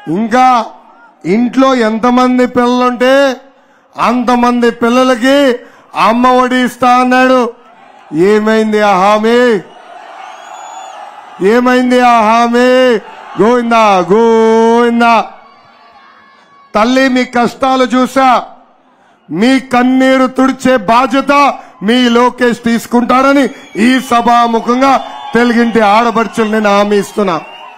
ఇంకా ఇంట్లో ఎంతమంది పిల్లలుంటే అంతమంది పిల్లలకి అమ్మ ఒడి ఇస్తా అన్నాడు ఏమైంది ఆ హామీ ఏమైంది ఆ హామీ గోవిందా గోవిందా తల్లి మీ కష్టాలు చూసా మీ కన్నీరు తుడిచే బాధ్యత మీ లోకేష్ తీసుకుంటారని ఈ సభాముఖంగా తెలుగింటి ఆడపడుచులు నేను హామీ ఇస్తున్నా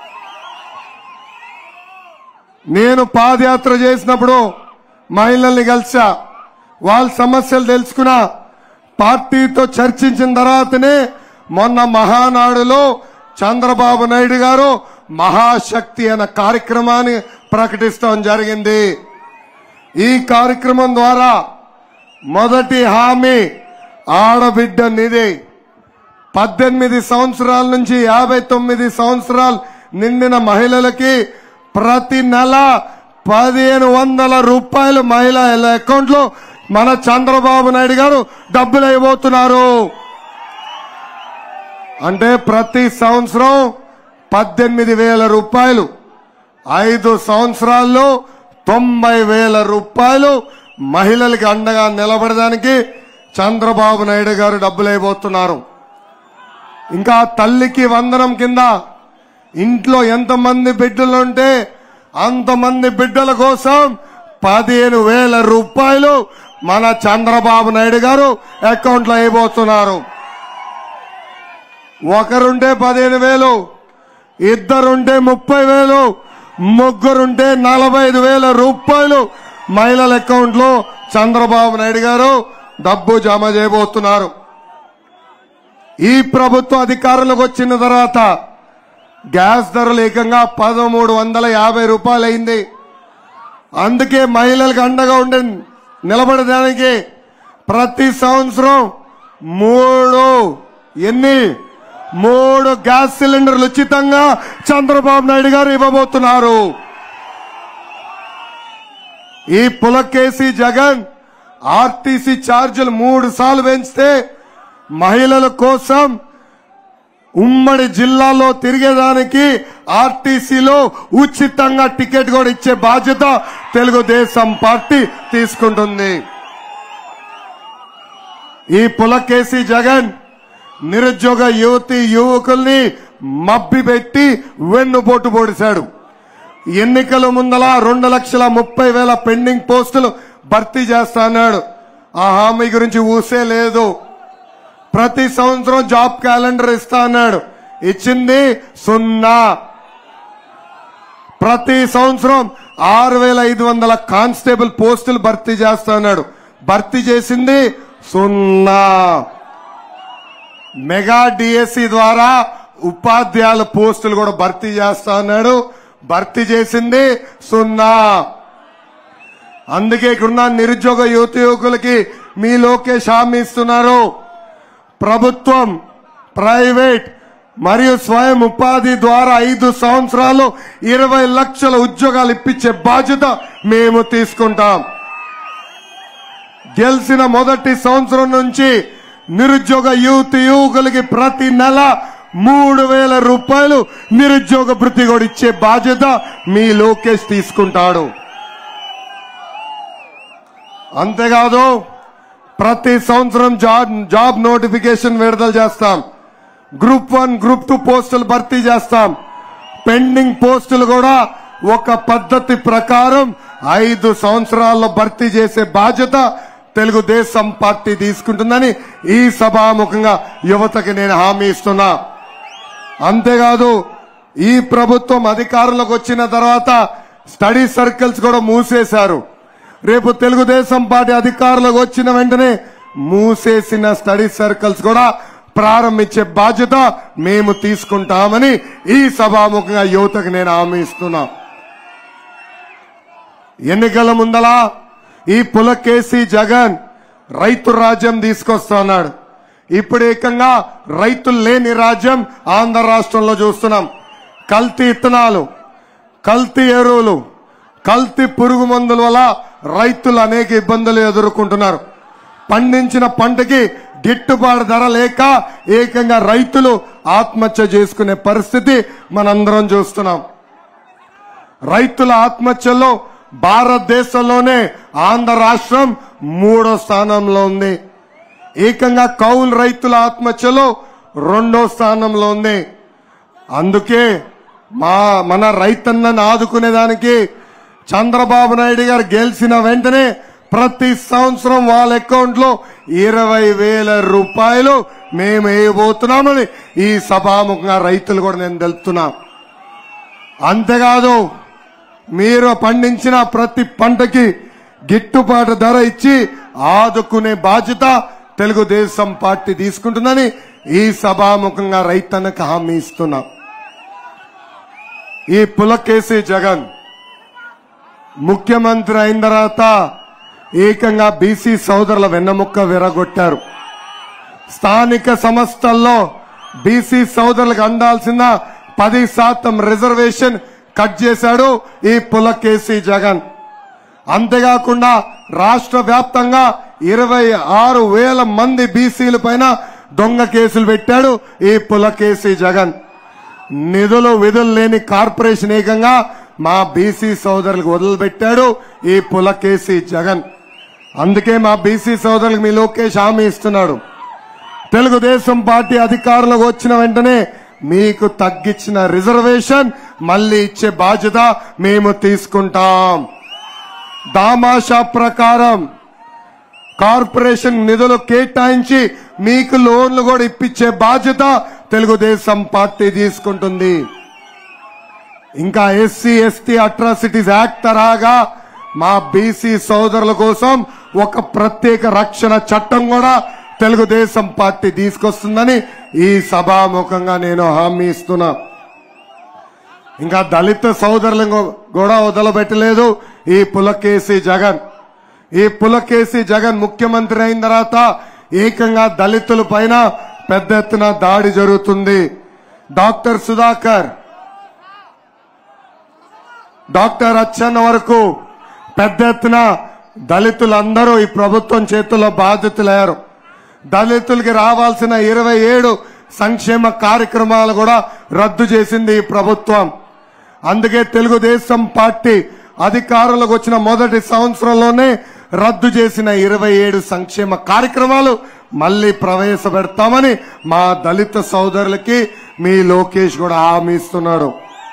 నేను పాదయాత్ర చేసినప్పుడు మహిళల్ని కలిసా వాళ్ళ సమస్యలు తెలుసుకున్నా పార్టీతో చర్చించిన తర్వాతనే మొన్న మహానాడులో చంద్రబాబు నాయుడు గారు మహాశక్తి అనే కార్యక్రమాన్ని ప్రకటిస్తాం జరిగింది ఈ కార్యక్రమం ద్వారా మొదటి హామీ ఆడబిడ్డ నిధి పద్దెనిమిది సంవత్సరాల నుంచి యాభై తొమ్మిది సంవత్సరాలు నిండిన మహిళలకి ప్రతి నెల పదిహేను వందల రూపాయలు మహిళల అకౌంట్ లో మన చంద్రబాబు నాయుడు గారు డబ్బులు అయిపోతున్నారు అంటే ప్రతి సంవత్సరం పద్దెనిమిది వేల రూపాయలు ఐదు సంవత్సరాల్లో తొంభై వేల రూపాయలు మహిళలకి అండగా నిలబడడానికి చంద్రబాబు నాయుడు గారు డబ్బులు అయిపోతున్నారు ఇంకా తల్లికి వందనం కింద ఇంట్లో ఎంతమంది బిడ్డలుంటే అంతమంది బిడ్డల కోసం పదిహేను వేల రూపాయలు మన చంద్రబాబు నాయుడు గారు అకౌంట్లో అయిపోతున్నారు ఒకరుంటే పదిహేను వేలు ఇద్దరుంటే ముప్పై వేలు ముగ్గురుంటే నలభై ఐదు వేల రూపాయలు మహిళల అకౌంట్ లో చంద్రబాబు నాయుడు గారు డబ్బు జమ చేయబోతున్నారు ఈ ప్రభుత్వ అధికారంలోకి వచ్చిన తర్వాత గ్యాస్ ధరలు ఏకంగా పదమూడు వందల యాభై రూపాయలు అయింది అందుకే మహిళలకు అండగా ఉండే నిలబడడానికి ప్రతి సంవత్సరం మూడు ఎన్ని మూడు గ్యాస్ సిలిండర్లు ఉచితంగా చంద్రబాబు నాయుడు గారు ఇవ్వబోతున్నారు ఈ పులకేసి జగన్ ఆర్టీసీ ఛార్జీలు మూడు సార్లు పెంచితే మహిళల కోసం ఉమ్మడి జిల్లాలో తిరిగేదానికి ఆర్టీసీలో ఉచితంగా టికెట్ కూడా ఇచ్చే బాధ్యత తెలుగుదేశం పార్టీ తీసుకుంటుంది ఈ పులకేసి జగన్ నిరుద్యోగ యువతి యువకుల్ని మబ్బి పెట్టి వెన్నుపోటు పొడిశాడు ఎన్నికల ముందల రెండు లక్షల ముప్పై వేల పెండింగ్ పోస్టులు భర్తీ చేస్తా అన్నాడు ఆ హామీ గురించి ఊసే లేదు ప్రతి సంవత్సరం జాబ్ క్యాలెండర్ ఇస్తా అన్నాడు ఇచ్చింది సున్నా ప్రతి సంవత్సరం ఆరు వేల ఐదు వందల కానిస్టేబుల్ పోస్టులు భర్తీ చేస్తా అన్నాడు భర్తీ చేసింది సున్నా మెగా డిఎస్సి ద్వారా ఉపాధ్యాయుల పోస్టులు కూడా భర్తీ చేస్తా అన్నాడు భర్తీ చేసింది సున్నా అందుకే ఇక్కడున్న నిరుద్యోగ యువత యువకులకి మీ లోకేష్ హామీ ఇస్తున్నారు ప్రభుత్వం ప్రైవేట్ మరియు స్వయం ఉపాధి ద్వారా ఐదు సంవత్సరాలు ఇరవై లక్షల ఉద్యోగాలు ఇప్పించే బాధ్యత మేము తీసుకుంటాం గెలిచిన మొదటి సంవత్సరం నుంచి నిరుద్యోగ యువత యువకులకి ప్రతి నెల మూడు వేల రూపాయలు నిరుద్యోగ భృతి కూడా ఇచ్చే బాధ్యత మీ లోకేష్ తీసుకుంటాడు అంతేకాదు ప్రతి సంవత్సరం జాబ్ జాబ్ నోటిఫికేషన్ విడుదల చేస్తాం గ్రూప్ వన్ గ్రూప్ టూ పోస్టులు భర్తీ చేస్తాం పెండింగ్ పోస్టులు కూడా ఒక పద్ధతి ప్రకారం ఐదు సంవత్సరాల్లో భర్తీ చేసే బాధ్యత తెలుగుదేశం పార్టీ తీసుకుంటుందని ఈ సభాముఖంగా యువతకి నేను హామీ ఇస్తున్నా అంతేకాదు ఈ ప్రభుత్వం అధికారంలోకి వచ్చిన తర్వాత స్టడీ సర్కిల్స్ కూడా మూసేశారు రేపు తెలుగుదేశం పార్టీ అధికారంలోకి వచ్చిన వెంటనే మూసేసిన స్టడీ సర్కిల్స్ కూడా ప్రారంభించే బాధ్యత మేము తీసుకుంటామని ఈ సభాముఖంగా యువతకు నేను హామీ ఇస్తున్నా ఎన్నికల ముందల ఈ పులకేసి జగన్ రైతు రాజ్యం తీసుకొస్తున్నాడు ఇప్పుడు ఏకంగా రైతులు లేని రాజ్యం ఆంధ్ర రాష్ట్రంలో చూస్తున్నాం కల్తీ ఇత్తనాలు కల్తీ ఎరువులు కల్తీ పురుగు మందుల వల్ల రైతులు అనేక ఇబ్బందులు ఎదుర్కొంటున్నారు పండించిన పంటకి గిట్టుబాటు ధర లేక ఏకంగా రైతులు ఆత్మహత్య చేసుకునే పరిస్థితి మనందరం చూస్తున్నాం రైతుల ఆత్మహత్యల్లో భారతదేశంలోనే ఆంధ్ర రాష్ట్రం మూడో స్థానంలో ఉంది ఏకంగా కౌలు రైతుల ఆత్మహత్యలో రెండో స్థానంలో ఉంది అందుకే మా మన రైతన్నను ఆదుకునేదానికి చంద్రబాబు నాయుడు గారు గెలిచిన వెంటనే ప్రతి సంవత్సరం వాళ్ళ అకౌంట్ లో ఇరవై వేల రూపాయలు మేము వేయబోతున్నామని ఈ సభాముఖంగా రైతులు కూడా నేను తెలుపుతున్నా అంతేకాదు మీరు పండించిన ప్రతి పంటకి గిట్టుబాటు ధర ఇచ్చి ఆదుకునే బాధ్యత తెలుగుదేశం పార్టీ తీసుకుంటుందని ఈ సభాముఖంగా రైతన్నకు హామీ ఇస్తున్నా ఈ పులకేసి జగన్ ముఖ్యమంత్రి అయిన తర్వాత ఏకంగా బీసీ సోదరుల వెన్నముక్క విరగొట్టారు స్థానిక సంస్థల్లో బీసీ సోదరులకు అందాల్సిన పది శాతం రిజర్వేషన్ కట్ చేశాడు ఈ పులకేసి జగన్ అంతేకాకుండా రాష్ట్ర వ్యాప్తంగా ఇరవై ఆరు వేల మంది బీసీల పైన దొంగ కేసులు పెట్టాడు ఈ పులకేసి జగన్ నిధులు విధులు లేని కార్పొరేషన్ ఏకంగా మా బీసీ సోదరులకు వదిలిపెట్టాడు ఈ పులకేసి జగన్ అందుకే మా బీసీ సోదరులకు మీ లోకేష్ హామీ ఇస్తున్నాడు తెలుగుదేశం పార్టీ అధికారంలోకి వచ్చిన వెంటనే మీకు తగ్గించిన రిజర్వేషన్ మళ్ళీ ఇచ్చే బాధ్యత మేము తీసుకుంటాం దామాషా ప్రకారం కార్పొరేషన్ నిధులు కేటాయించి మీకు లోన్లు కూడా ఇప్పించే బాధ్యత తెలుగుదేశం పార్టీ తీసుకుంటుంది ఇంకా ఎస్సీ ఎస్టీ అట్రాసిటీస్ యాక్ట్ తరహాగా మా బీసీ సోదరుల కోసం ఒక ప్రత్యేక రక్షణ చట్టం కూడా తెలుగుదేశం పార్టీ తీసుకొస్తుందని ఈ సభాముఖంగా నేను హామీ ఇస్తున్నా ఇంకా దళిత సోదరులను కూడా వదలబెట్టలేదు ఈ పులకేసి జగన్ ఈ పులకేసి జగన్ ముఖ్యమంత్రి అయిన తర్వాత ఏకంగా దళితుల పైన పెద్ద ఎత్తున దాడి జరుగుతుంది డాక్టర్ సుధాకర్ డాక్టర్ అచ్చన్న వరకు పెద్ద ఎత్తున దళితులందరూ ఈ ప్రభుత్వం చేతుల్లో బాధితులయ్యారు దళితులకి రావాల్సిన ఇరవై ఏడు సంక్షేమ కార్యక్రమాలు కూడా రద్దు చేసింది ఈ ప్రభుత్వం అందుకే తెలుగుదేశం పార్టీ అధికారంలోకి వచ్చిన మొదటి సంవత్సరంలోనే రద్దు చేసిన ఇరవై ఏడు సంక్షేమ కార్యక్రమాలు మళ్లీ ప్రవేశపెడతామని మా దళిత సోదరులకి మీ లోకేష్ కూడా హామీ ఇస్తున్నాడు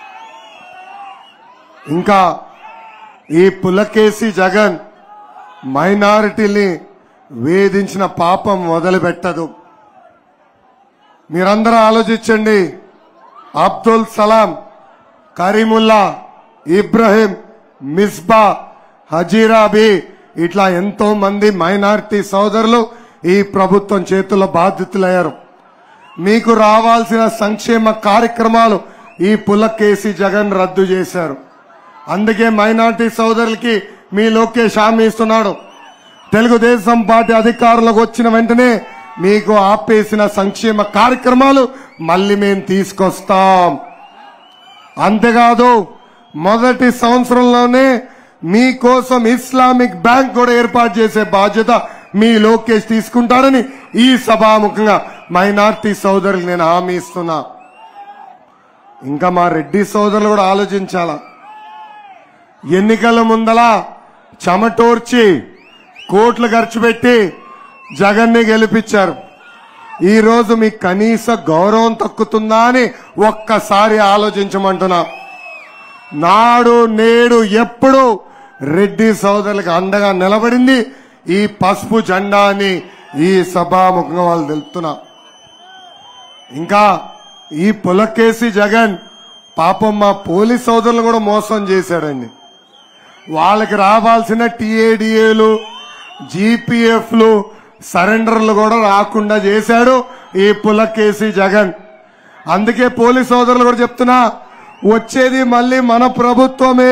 ఇంకా ఈ పులకేసి జగన్ మైనారిటీని వేధించిన పాపం వదిలిపెట్టదు మీరందరూ ఆలోచించండి అబ్దుల్ సలాం కరీముల్లా ఇబ్రహీం మిస్బా హజీరాబీ ఇట్లా ఎంతో మంది మైనారిటీ సోదరులు ఈ ప్రభుత్వం చేతుల్లో బాధితులయ్యారు మీకు రావాల్సిన సంక్షేమ కార్యక్రమాలు ఈ పులకేసి జగన్ రద్దు చేశారు అందుకే మైనార్టీ సోదరులకి మీ లోకేష్ హామీ ఇస్తున్నాడు తెలుగుదేశం పార్టీ అధికారంలోకి వచ్చిన వెంటనే మీకు ఆపేసిన సంక్షేమ కార్యక్రమాలు మళ్ళీ మేము తీసుకొస్తాం అంతేకాదు మొదటి సంవత్సరంలోనే మీకోసం ఇస్లామిక్ బ్యాంక్ కూడా ఏర్పాటు చేసే బాధ్యత మీ లోకేష్ తీసుకుంటారని ఈ సభాముఖంగా మైనార్టీ సోదరులకు నేను హామీ ఇస్తున్నా ఇంకా మా రెడ్డి సోదరులు కూడా ఆలోచించాలా ఎన్నికల ముందల చెమటోర్చి కోట్లు ఖర్చు పెట్టి జగన్ని గెలిపించారు ఈ రోజు మీకు కనీస గౌరవం తక్కుతుందా అని ఒక్కసారి ఆలోచించమంటున్నా నాడు నేడు ఎప్పుడు రెడ్డి సోదరులకు అండగా నిలబడింది ఈ పసుపు జెండా అని ఈ సభాముఖంగా వాళ్ళు తెలుపుతున్నా ఇంకా ఈ పులకేసి జగన్ పాపం మా పోలీస్ సోదరులు కూడా మోసం చేశాడండి వాళ్ళకి రావాల్సిన టీఏడిఏలు జీపీఎఫ్లు సరెండర్లు కూడా రాకుండా చేశాడు ఈ పులకేసి జగన్ అందుకే పోలీస్ సోదరులు కూడా చెప్తున్నా వచ్చేది మళ్ళీ మన ప్రభుత్వమే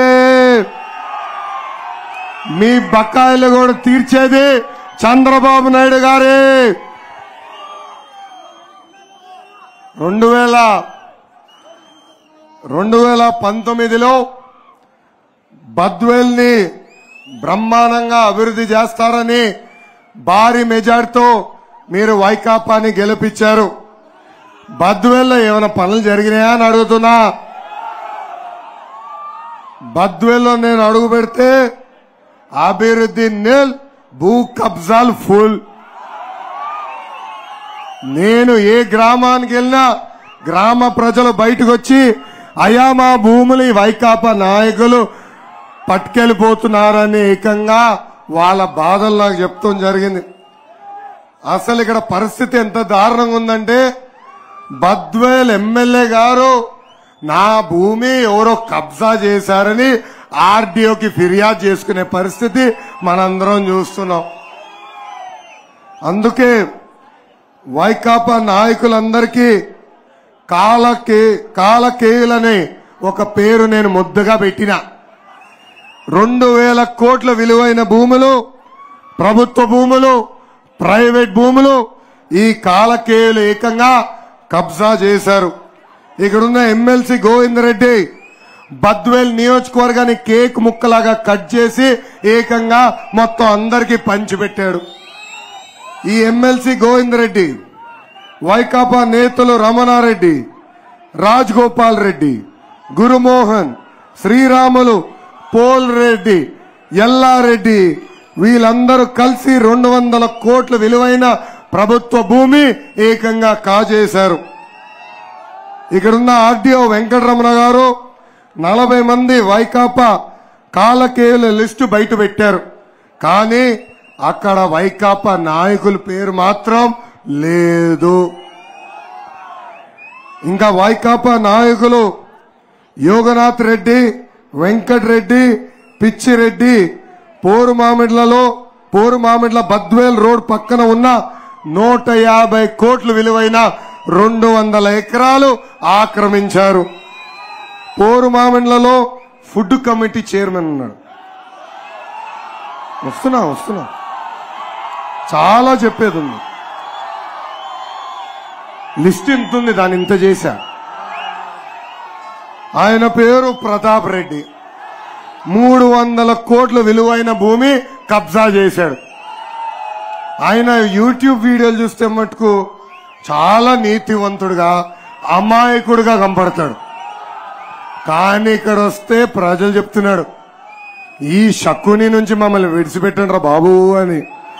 మీ బకాయిలు కూడా తీర్చేది చంద్రబాబు నాయుడు గారే రెండు వేల రెండు వేల పంతొమ్మిదిలో బద్వేల్ని బ్రహ్మాండంగా అభివృద్ధి చేస్తారని భారీ మెజార్టీతో మీరు వైకాపాని గెలిపించారు బద్వేల్లో ఏమైనా పనులు జరిగినాయా అని అడుగుతున్నా బద్వేల్లో నేను అడుగు పెడితే అభివృద్ధి నిల్ భూ కబ్జాలు ఫుల్ నేను ఏ గ్రామానికి వెళ్ళినా గ్రామ ప్రజలు బయటకు వచ్చి అయా మా భూములు ఈ వైకాపా నాయకులు పట్టుకెళ్ళిపోతున్నారని ఏకంగా వాళ్ళ బాధలు నాకు చెప్తాం జరిగింది అసలు ఇక్కడ పరిస్థితి ఎంత దారుణంగా ఉందంటే బద్వేల్ ఎమ్మెల్యే గారు నా భూమి ఎవరో కబ్జా చేశారని ఆర్డీఓకి ఫిర్యాదు చేసుకునే పరిస్థితి మనందరం చూస్తున్నాం అందుకే వైకాపా నాయకులందరికీ కాలకే కాలకేయులనే ఒక పేరు నేను ముద్దుగా పెట్టిన రెండు వేల కోట్ల విలువైన భూములు ప్రభుత్వ భూములు ప్రైవేట్ భూములు ఈ కాలకేయులు ఏకంగా కబ్జా చేశారు ఇక్కడున్న ఎమ్మెల్సీ గోవిందరెడ్డి బద్వేల్ నియోజకవర్గాన్ని కేక్ ముక్కలాగా కట్ చేసి ఏకంగా మొత్తం అందరికీ పంచిపెట్టాడు ఈ ఎమ్మెల్సీ గోవిందరెడ్డి వైకాపా నేతలు రమణారెడ్డి రాజ్ గోపాల్ రెడ్డి గురుమోహన్ శ్రీరాములు పోల్ రెడ్డి ఎల్లారెడ్డి వీళ్ళందరూ కలిసి రెండు వందల కోట్ల విలువైన ప్రభుత్వ భూమి ఏకంగా కాజేశారు ఇక్కడున్న ఆర్డీఓ వెంకటరమణ గారు నలభై మంది వైకాపా కాలకేయుల లిస్టు బయట పెట్టారు కానీ అక్కడ వైకాపా నాయకుల పేరు మాత్రం లేదు ఇంకా వైకాపా నాయకులు యోగనాథ్ రెడ్డి వెంకటరెడ్డి పిచ్చిరెడ్డి పోరు మామిడ్లలో పోరు మామిడ్ల బద్వేల్ రోడ్ పక్కన ఉన్న నూట యాభై కోట్ల విలువైన రెండు వందల ఎకరాలు ఆక్రమించారు పోరు మామిడ్లలో ఫుడ్ కమిటీ చైర్మన్ ఉన్నాడు వస్తున్నా వస్తున్నా చాలా చెప్పేది ఉంది లిస్ట్ ఇంత ఉంది దాని ఇంత చేశా ఆయన పేరు ప్రతాప్ రెడ్డి మూడు వందల కోట్ల విలువైన భూమి కబ్జా చేశాడు ఆయన యూట్యూబ్ వీడియోలు చూస్తే మటుకు చాలా నీతివంతుడుగా అమాయకుడుగా కనపడతాడు కానీ ఇక్కడ వస్తే ప్రజలు చెప్తున్నాడు ఈ శకుని నుంచి మమ్మల్ని విడిచిపెట్టండి రా బాబు అని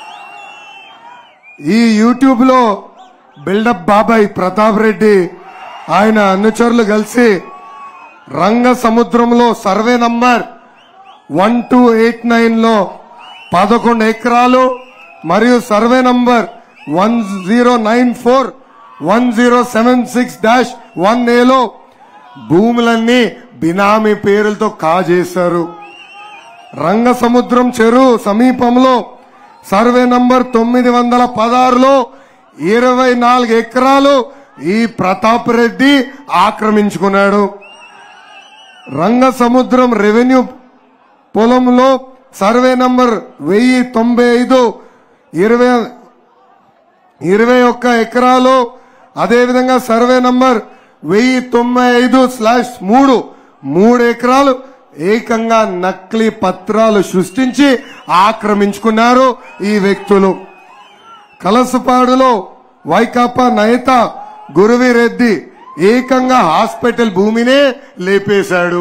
ఈ యూట్యూబ్ లో బిల్డప్ బాబాయ్ ప్రతాప్ రెడ్డి ఆయన అనుచరులు కలిసి రంగ సముద్రంలో survey number one two eight nine లో పదకొండు ఎకరాలు మరియు survey number one zero nine four one zero seven six dash one ఏలో భూములన్నీ బినామీ పేరులతో కాజేశారు రంగ సముద్రం చెరువు సమీపంలో సర్వే నంబర్ తొమ్మిది వందల పదహారులో ఇరవై నాలుగు ఎకరాలు ఈ ప్రతాప్ రెడ్డి ఆక్రమించుకున్నాడు రంగ సముద్రం రెవెన్యూ పొలంలో సర్వే నంబర్ వెయ్యి తొంభై ఐదు ఇరవై ఇరవై ఒక్క ఎకరాలు అదేవిధంగా సర్వే నంబర్ వెయ్యి తొంభై ఐదు స్లాష్ మూడు మూడు ఎకరాలు ఏకంగా నకిలీ పత్రాలు సృష్టించి ఆక్రమించుకున్నారు ఈ వ్యక్తులు కలసపాడులో వైకాపా నేత గురువిరెడ్డి ఏకంగా హాస్పిటల్ భూమినే లేపేశాడు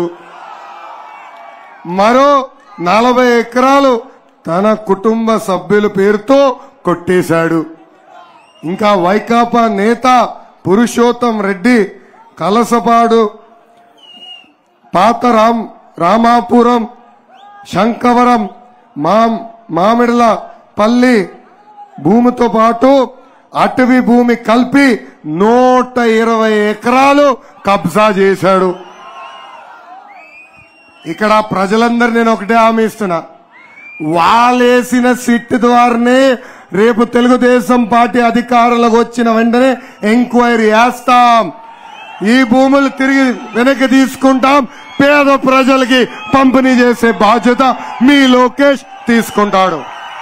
మరో నలభై ఎకరాలు తన కుటుంబ సభ్యుల పేరుతో కొట్టేశాడు ఇంకా వైకాపా నేత పురుషోత్తం రెడ్డి కలసపాడు పాత రామ్ రామాపురం శంకవరం మా మామిడిల పల్లి భూమితో పాటు అటవీ భూమి కలిపి నూట ఇరవై ఎకరాలు కబ్జా చేశాడు ఇక్కడ ప్రజలందరూ నేను ఒకటే హామీ ఇస్తున్నా వాళ్ళేసిన సిట్ ద్వారానే రేపు తెలుగుదేశం పార్టీ అధికారులకు వచ్చిన వెంటనే ఎంక్వైరీ చేస్తాం ఈ భూములు తిరిగి వెనక్కి తీసుకుంటాం పేద ప్రజలకి పంపిణీ చేసే బాధ్యత మీ లోకేష్ తీసుకుంటాడు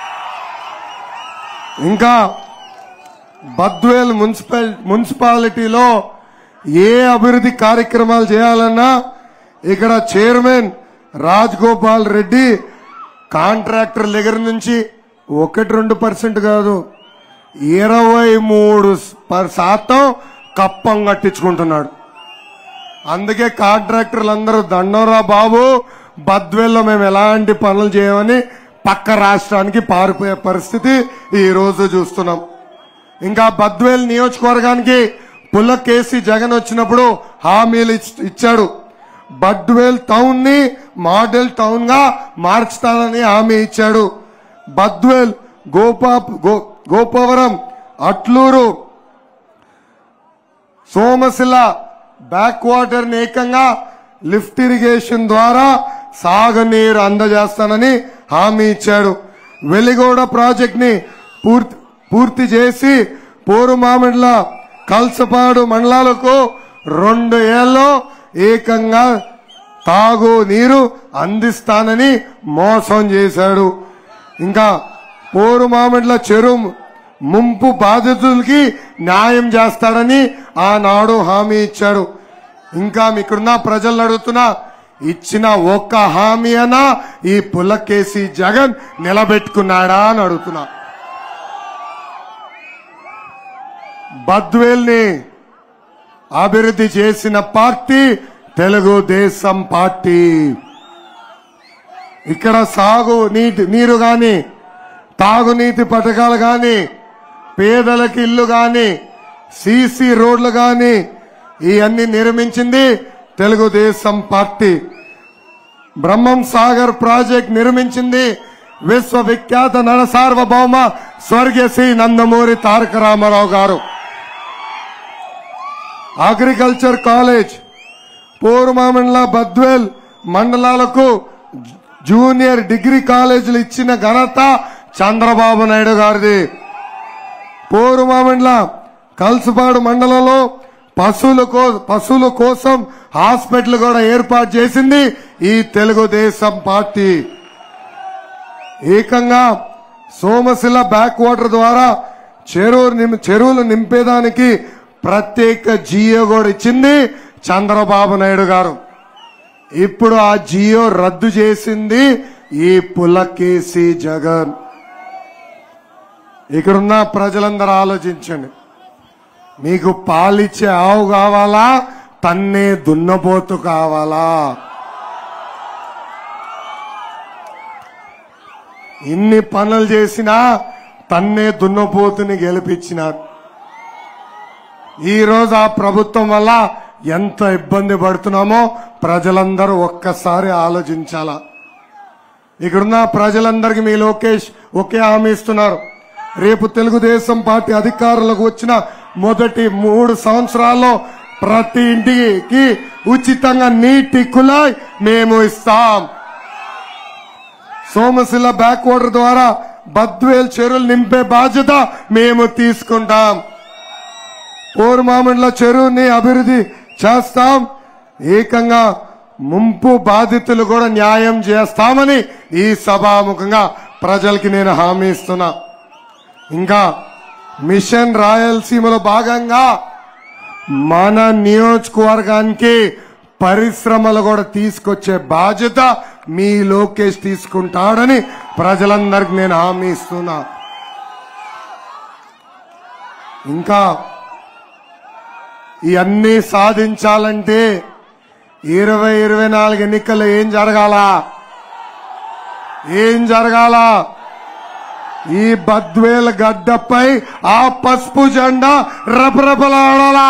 ఇంకా బద్వేల్ మున్సిపల్ మున్సిపాలిటీలో ఏ అభివృద్ధి కార్యక్రమాలు చేయాలన్నా ఇక్కడ చైర్మన్ రాజ్ గోపాల్ రెడ్డి కాంట్రాక్టర్ దగ్గర నుంచి ఒకటి రెండు పర్సెంట్ కాదు ఇరవై మూడు పర్ శాతం కప్పం కట్టించుకుంటున్నాడు అందుకే కాంట్రాక్టర్లు అందరూ దండోరా బాబు బద్వేల్లో మేము ఎలాంటి పనులు చేయమని పక్క రాష్ట్రానికి పారిపోయే పరిస్థితి ఈ రోజు చూస్తున్నాం ఇంకా బద్వేల్ నియోజకవర్గానికి పుల్ల కేసీ జగన్ వచ్చినప్పుడు హామీలు ఇచ్- ఇచ్చాడు బద్వేల్ టౌన్ ని మోడల్ టౌన్ గా మార్చుతానని హామీ ఇచ్చాడు బద్వేల్ గోపా గో- గోపవరం అట్లూరు సోమశిల బ్యాక్ వాటర్ ని ఏకంగా లిఫ్ట్ ఇరిగేషన్ ద్వారా సాగునీరు అందజేస్తానని హామీ ఇచ్చాడు వెలిగోడ ప్రాజెక్ట్ ని పూర్తి పూర్తి చేసి పోరుమామిడ్ల కల్సపాడు మండలాలకు రెండు ఏళ్ళు ఏకంగా తాగు నీరు అందిస్తానని మోసం చేశాడు ఇంకా పోరుమామిడ్ల చెరువు ముంపు బాధితులకి న్యాయం చేస్తాడని ఆనాడు హామీ ఇచ్చాడు ఇంకా మీకున్న ప్రజలను అడుగుతున్నా ఇచ్చిన ఒక్క హామీ అనా ఈ పులకేసి జగన్ నిలబెట్టుకున్నాడా అని అడుగుతున్నా బద్వేల్ని అభివృద్ధి చేసిన పార్టీ తెలుగుదేశం పార్టీ ఇక్కడ సాగు నీటి నీరు గాని తాగునీటి పథకాలు గాని పేదలకు ఇల్లు గాని సీసీ రోడ్లు గాని ఇవన్నీ నిర్మించింది తెలుగుదేశం పార్టీ బ్రహ్మం సాగర్ ప్రాజెక్ట్ నిర్మించింది విశ్వవిఖ్యాత నడ సార్వభౌమ స్వర్గీయ శ్రీ నందమూరి తారక రామారావు గారు అగ్రికల్చర్ కాలేజ్ పూర్వమండల బద్వేల్ మండలాలకు జూ- జూనియర్ డిగ్రీ కాలేజీలు ఇచ్చిన ఘనత చంద్రబాబు నాయుడు గారిది పూర్వమండల కల్సపాడు మండలంలో పశువుల కో పశువుల కోసం హాస్పిటల్ కూడా ఏర్పాటు చేసింది ఈ తెలుగుదేశం పార్టీ ఏకంగా సోమశిల బ్యాక్ వాటర్ ద్వారా చెరువు నిం- చెరువులు నింపేదానికి ప్రత్యేక జియో కూడా ఇచ్చింది చంద్రబాబు నాయుడు గారు ఇప్పుడు ఆ జియో రద్దు చేసింది ఈ పులకేసి జగన్ ఇక్కడున్న ప్రజలందరూ ఆలోచించండి మీకు పాలిచ్చే ఆవు కావాలా తన్నే దున్నపోతు కావాలా ఇన్ని పనులు చేసినా తన్నే దున్నపోతుని గెలిపించినారు ఈ రోజు ఆ ప్రభుత్వం వల్ల ఎంత ఇబ్బంది పడుతున్నామో ప్రజలందరూ ఒక్కసారి ఆలోచించాలా ఇక్కడున్న ప్రజలందరికీ మీ లోకేష్ ఒకే హామీ ఇస్తున్నారు రేపు తెలుగుదేశం పార్టీ అధికారులకు వచ్చిన మొదటి మూడు సంవత్సరాల్లో ప్రతి ఇంటికి ఉచితంగా నీటి కులాయ్ మేము ఇస్తాం సోమశిల బ్యాక్ వాటర్ ద్వారా బద్వేల్ చెరువులు నింపే బాధ్యత మేము తీసుకుంటాం పూర్మామిండ్ల చెరువుని అభివృద్ధి చేస్తాం ఏకంగా ముంపు బాధితులు కూడా న్యాయం చేస్తామని ఈ సభాముఖంగా ప్రజలకి నేను హామీ ఇస్తున్నా ఇంకా మిషన్ రాయలసీమలో భాగంగా మన నియోజకవర్గానికి పరిశ్రమలు కూడా తీసుకొచ్చే బాధ్యత మీ లోకేష్ తీసుకుంటాడని ప్రజలందరికీ నేను హామీ ఇస్తున్నా ఇంకా ఇవన్నీ సాధించాలంటే ఇరవై ఇరవై నాలుగు ఎన్నికల్లో ఏం జరగాల ఏం జరగాల ఈ బద్వేల గడ్డపై ఆ పసుపు జెండా రపరపలాడాలా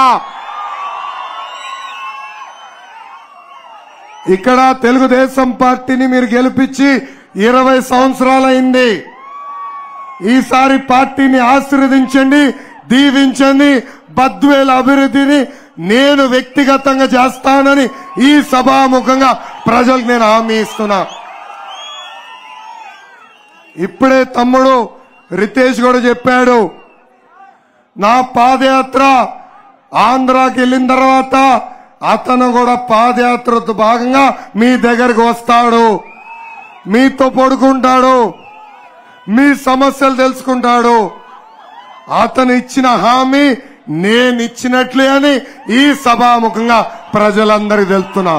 ఇక్కడ తెలుగుదేశం పార్టీని మీరు గెలిపించి ఇరవై సంవత్సరాలైంది ఈసారి పార్టీని ఆశీర్వదించండి దీవించండి బద్వేల అభివృద్ధిని నేను వ్యక్తిగతంగా చేస్తానని ఈ సభాముఖంగా ప్రజలకు నేను హామీ ఇస్తున్నా ఇప్పుడే తమ్ముడు రితేష్ కూడా చెప్పాడు నా పాదయాత్ర ఆంధ్రాకి వెళ్ళిన తర్వాత అతను కూడా పాదయాత్రతో భాగంగా మీ దగ్గరకు వస్తాడు మీతో పడుకుంటాడు మీ సమస్యలు తెలుసుకుంటాడు అతను ఇచ్చిన హామీ నేను ఇచ్చినట్లే అని ఈ సభాముఖంగా ప్రజలందరికీ తెలుస్తున్నా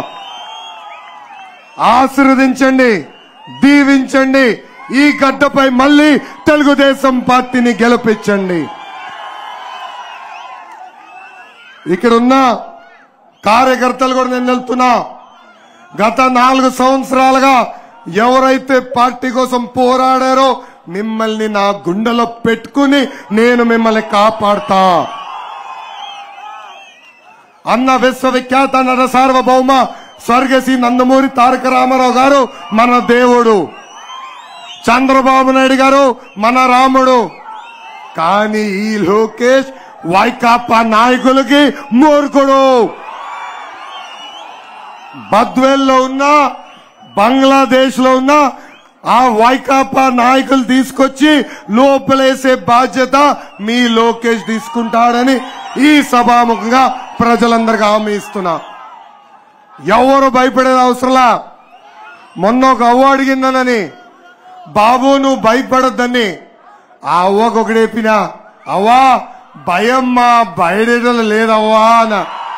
ఆశీర్వదించండి దీవించండి ఈ గడ్డపై మళ్ళీ తెలుగుదేశం పార్టీని గెలిపించండి ఇక్కడ ఉన్న కార్యకర్తలు కూడా నేను వెళ్తున్నా గత నాలుగు సంవత్సరాలుగా ఎవరైతే పార్టీ కోసం పోరాడారో మిమ్మల్ని నా గుండెలో పెట్టుకుని నేను మిమ్మల్ని కాపాడుతా అన్న విశ్వవిఖ్యాత నట సార్వభౌమ స్వర్గశ్రీ నందమూరి తారక రామారావు గారు మన దేవుడు చంద్రబాబు నాయుడు గారు మన రాముడు కానీ ఈ లోకేష్ వైకాపా నాయకులకి మూర్ఖుడు బద్వేల్లో ఉన్న బంగ్లాదేశ్ లో ఉన్న ఆ వైకాపా నాయకులు తీసుకొచ్చి లోపలేసే బాధ్యత మీ లోకేష్ తీసుకుంటాడని ఈ సభాముఖంగా ప్రజలందరికీ హామీ ఇస్తున్నా ఎవరు భయపడేది అవసరంలా మొన్న ఒక అవ్వ అడిగిందనని బాబు నువ్వు భయపడొద్దని ఆ అవ్వకు ఒకడేపినా అవ్వా భయం మా బయటం లేదవ్వా అన్న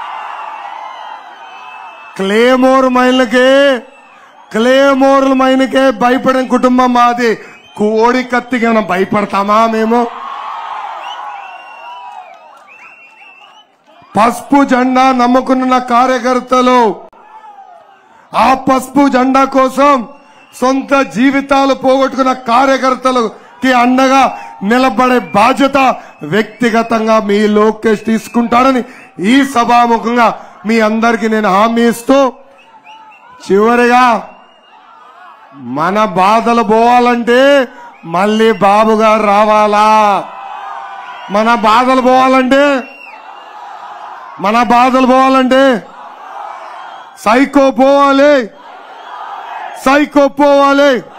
క్లేమోర్ మైళ్ళకే క్లేమోర్ మైన్కే భయపడిన కుటుంబం మాది కోడి కత్తికి ఏమైనా భయపడతామా మేము పసుపు జెండా నమ్ముకున్న కార్యకర్తలు ఆ పసుపు జెండా కోసం సొంత జీవితాలు పోగొట్టుకున్న కార్యకర్తలకి అండగా నిలబడే బాధ్యత వ్యక్తిగతంగా మీ లోకేష్ తీసుకుంటాడని ఈ సభాముఖంగా మీ అందరికీ నేను హామీ ఇస్తూ చివరిగా మన బాధలు పోవాలంటే మళ్ళీ బాబు గారు రావాలా మన బాధలు పోవాలంటే మన బాధలు పోవాలంటే సైకో పోవాలి సైకో పోవాలి